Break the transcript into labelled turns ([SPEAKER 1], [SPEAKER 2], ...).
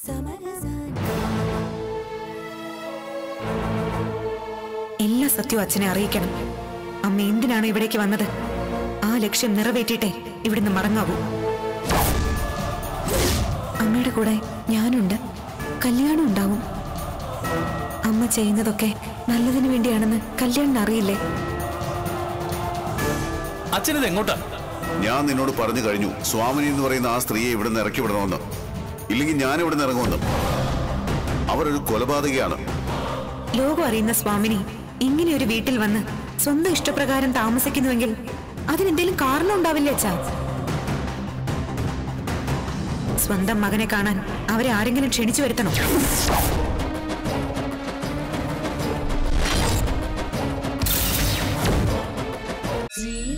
[SPEAKER 1] എല്ലാ സത്യവും അച്ഛനെ അറിയിക്കണം അമ്മ എന്തിനാണ് ഇവിടേക്ക് വന്നത് ആ ലക്ഷ്യം നിറവേറ്റിയിട്ടേ ഇവിടുന്ന് മടങ്ങാവൂ അമ്മയുടെ കൂടെ ഞാനുണ്ട് കല്യാണം ഉണ്ടാവും അമ്മ ചെയ്യുന്നതൊക്കെ നല്ലതിനു വേണ്ടിയാണെന്ന് കല്യാണിന് അറിയില്ലേ
[SPEAKER 2] അച്ഛനിത് എങ്ങോട്ടാ
[SPEAKER 3] ഞാൻ നിന്നോട് പറഞ്ഞു കഴിഞ്ഞു സ്വാമിനി എന്ന് പറയുന്ന ആ സ്ത്രീയെ ഇവിടുന്ന് ഇറക്കി വിടണമെന്ന് ഇല്ലെങ്കിൽ ഞാൻ ഇവിടുന്ന് ഇറങ്ങുമെന്ന് അവരൊരു കൊലപാതകയാണ്
[SPEAKER 1] ലോകം അറിയുന്ന സ്വാമിനി ഇങ്ങനെ ഒരു വീട്ടിൽ വന്ന് സ്വന്തം ഇഷ്ടപ്രകാരം താമസിക്കുന്നുവെങ്കിൽ അതിനെന്തേലും കാരണം ഉണ്ടാവില്ലേ അച്ഛാ സ്വന്തം മകനെ കാണാൻ അവരെ ആരെങ്കിലും ക്ഷണിച്ചു വരുത്തണോ
[SPEAKER 4] ശ്രീ